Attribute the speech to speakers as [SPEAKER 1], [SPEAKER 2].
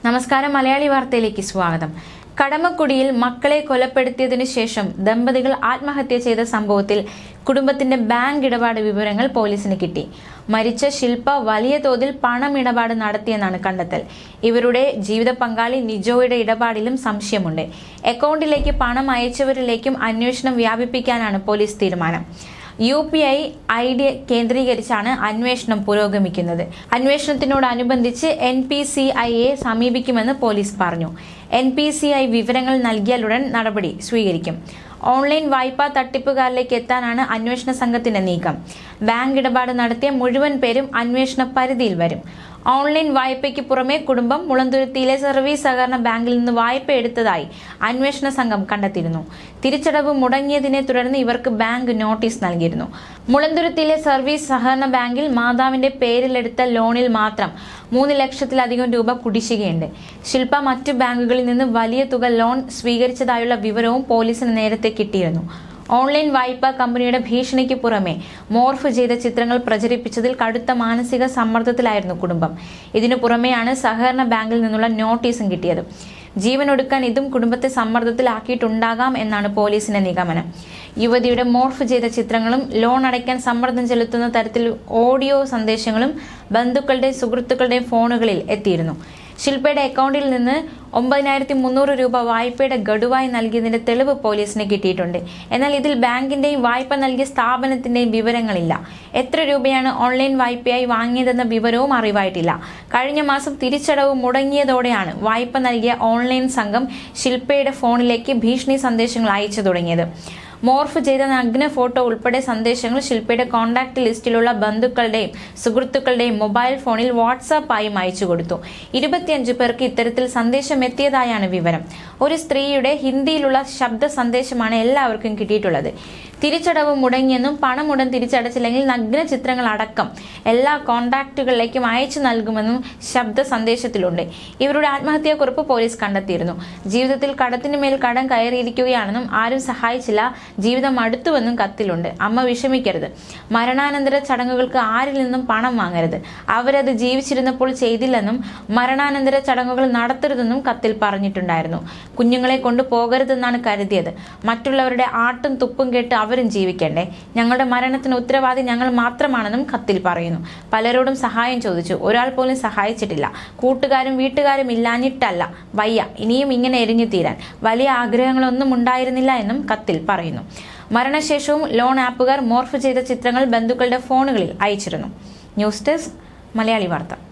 [SPEAKER 1] നമസ്കാരം മലയാളി വാർത്തയിലേക്ക് സ്വാഗതം കടമക്കുടിയിൽ മക്കളെ കൊലപ്പെടുത്തിയതിനു ശേഷം ദമ്പതികൾ ആത്മഹത്യ ചെയ്ത സംഭവത്തിൽ കുടുംബത്തിന്റെ ബാങ്ക് ഇടപാട് വിവരങ്ങൾ പോലീസിന് കിട്ടി മരിച്ച ശില്പ വലിയ തോതിൽ പണമിടപാട് നടത്തിയെന്നാണ് കണ്ടെത്തൽ ഇവരുടെ ജീവിത പങ്കാളി നിജോയുടെ ഇടപാടിലും സംശയമുണ്ട് അക്കൗണ്ടിലേക്ക് പണം അയച്ചവരിലേക്കും അന്വേഷണം വ്യാപിപ്പിക്കാനാണ് പോലീസ് തീരുമാനം U P I I D കേന്ദ്രീകരിച്ചാണ് അന്വേഷണം പുരോഗമിക്കുന്നത് അന്വേഷണത്തിനോടനുബന്ധിച്ച് എൻ പി സി ഐയെ സമീപിക്കുമെന്ന് പോലീസ് പറഞ്ഞു എൻ പി സി ഐ വിവരങ്ങൾ നൽകിയാലുടൻ നടപടി സ്വീകരിക്കും ഓൺലൈൻ വായ്പാ തട്ടിപ്പുകാരിലേക്ക് എത്താനാണ് അന്വേഷണ സംഘത്തിന്റെ നീക്കം ബാങ്ക് ഇടപാട് നടത്തിയ മുഴുവൻ പേരും അന്വേഷണ പരിധിയിൽ വരും ഓൺലൈൻ വായ്പയ്ക്ക് പുറമെ കുടുംബം മുളന്തുരുത്തിയിലെ സർവീസ് സഹകരണ ബാങ്കിൽ നിന്ന് വായ്പ എടുത്തതായി അന്വേഷണ സംഘം കണ്ടെത്തിയിരുന്നു തിരിച്ചടവ് മുടങ്ങിയതിനെ തുടർന്ന് ഇവർക്ക് ബാങ്ക് നോട്ടീസ് നൽകിയിരുന്നു മുളന്തുരുത്തിയിലെ സർവീസ് സഹകരണ ബാങ്കിൽ മാതാവിന്റെ പേരിലെടുത്ത ലോണിൽ മാത്രം മൂന്ന് ലക്ഷത്തിലധികം രൂപ കുടിശ്ശികയുണ്ട് ശില്പ മറ്റു ബാങ്കുകളിൽ നിന്ന് വലിയ തുക ലോൺ സ്വീകരിച്ചതായുള്ള വിവരവും പോലീസിന് നേരത്തെ കിട്ടിയിരുന്നു ഓൺലൈൻ വായ്പാ കമ്പനിയുടെ ഭീഷണിക്ക് പുറമെ മോർഫ് ചെയ്ത ചിത്രങ്ങൾ പ്രചരിപ്പിച്ചതിൽ കടുത്ത മാനസിക സമ്മർദ്ദത്തിലായിരുന്നു കുടുംബം ഇതിനു പുറമെയാണ് സഹകരണ ബാങ്കിൽ നിന്നുള്ള നോട്ടീസും കിട്ടിയത് ജീവനൊടുക്കാൻ ഇതും കുടുംബത്തെ സമ്മർദ്ദത്തിലാക്കിയിട്ടുണ്ടാകാം എന്നാണ് പോലീസിന്റെ നിഗമനം യുവതിയുടെ മോർഫ് ചെയ്ത ചിത്രങ്ങളും ലോൺ അടയ്ക്കാൻ സമ്മർദ്ദം ചെലുത്തുന്ന തരത്തിൽ ഓഡിയോ സന്ദേശങ്ങളും ബന്ധുക്കളുടെയും സുഹൃത്തുക്കളുടെയും ഫോണുകളിൽ എത്തിയിരുന്നു ശില്പയുടെ അക്കൗണ്ടിൽ നിന്ന് ഒമ്പതിനായിരത്തി മുന്നൂറ് രൂപ വായ്പയുടെ ഗഡുവായി നൽകിയതിന്റെ തെളിവ് പോലീസിന് കിട്ടിയിട്ടുണ്ട് എന്നാൽ ഇതിൽ ബാങ്കിന്റെയും വായ്പ നൽകിയ സ്ഥാപനത്തിന്റെയും വിവരങ്ങളില്ല എത്ര രൂപയാണ് ഓൺലൈൻ വായ്പയായി വാങ്ങിയതെന്ന വിവരവും അറിവായിട്ടില്ല കഴിഞ്ഞ മാസം തിരിച്ചടവ് മുടങ്ങിയതോടെയാണ് വായ്പ നൽകിയ ഓൺലൈൻ സംഘം ശില്പയുടെ ഫോണിലേക്ക് ഭീഷണി സന്ദേശങ്ങൾ അയച്ചു തുടങ്ങിയത് മോർഫ് ചെയ്ത നഗ്ന ഫോട്ടോ ഉൾപ്പെടെ സന്ദേശങ്ങൾ ശില്പയുടെ കോൺടാക്ട് ലിസ്റ്റിലുള്ള ബന്ധുക്കളുടെയും സുഹൃത്തുക്കളുടെയും മൊബൈൽ ഫോണിൽ വാട്സാപ്പായും അയച്ചു കൊടുത്തു ഇരുപത്തിയഞ്ചു പേർക്ക് ഇത്തരത്തിൽ സന്ദേശം എത്തിയതായാണ് വിവരം ഒരു സ്ത്രീയുടെ ഹിന്ദിയിലുള്ള ശബ്ദ സന്ദേശമാണ് എല്ലാവർക്കും കിട്ടിയിട്ടുള്ളത് തിരിച്ചടവ് മുടങ്ങിയെന്നും പണം ഉടൻ തിരിച്ചടച്ചില്ലെങ്കിൽ നഗ്ന ചിത്രങ്ങൾ അടക്കം എല്ലാ കോൺടാക്റ്റുകളിലേക്കും അയച്ചു നൽകുമെന്നും ശബ്ദ സന്ദേശത്തിലുണ്ട് ഇവരുടെ ആത്മഹത്യാക്കുറിപ്പ് പോലീസ് കണ്ടെത്തിയിരുന്നു ജീവിതത്തിൽ കടത്തിന് മേൽ കടം കയറിയിരിക്കുകയാണെന്നും ആരും സഹായിച്ചില്ല ജീവിതം അടുത്തുവെന്നും കത്തിലുണ്ട് അമ്മ വിഷമിക്കരുത് മരണാനന്തര ചടങ്ങുകൾക്ക് ആരിൽ നിന്നും പണം വാങ്ങരുത് അവരത് ജീവിച്ചിരുന്നപ്പോൾ ചെയ്തില്ലെന്നും മരണാനന്തര ചടങ്ങുകൾ നടത്തരുതെന്നും കത്തിൽ പറഞ്ഞിട്ടുണ്ടായിരുന്നു കുഞ്ഞുങ്ങളെ കൊണ്ട് പോകരുതെന്നാണ് കരുതിയത് മറ്റുള്ളവരുടെ ആട്ടും തുപ്പും കേട്ട് അവരും ജീവിക്കണ്ടേ ഞങ്ങളുടെ മരണത്തിന് ഉത്തരവാദി ഞങ്ങൾ മാത്രമാണെന്നും കത്തിൽ പറയുന്നു പലരോടും സഹായം ചോദിച്ചു ഒരാൾ പോലും സഹായിച്ചിട്ടില്ല കൂട്ടുകാരും വീട്ടുകാരും ഇല്ലാഞ്ഞിട്ടല്ല വയ്യ ഇനിയും ഇങ്ങനെ എരിഞ്ഞു തീരാൻ വലിയ ആഗ്രഹങ്ങളൊന്നും ഉണ്ടായിരുന്നില്ല എന്നും കത്തിൽ പറയുന്നു മരണശേഷവും ലോൺ ആപ്പുകാർ മോർഫ് ചെയ്ത ചിത്രങ്ങൾ ബന്ധുക്കളുടെ ഫോണുകളിൽ അയച്ചിരുന്നു ന്യൂസ് ഡെസ്ക് മലയാളി വാർത്ത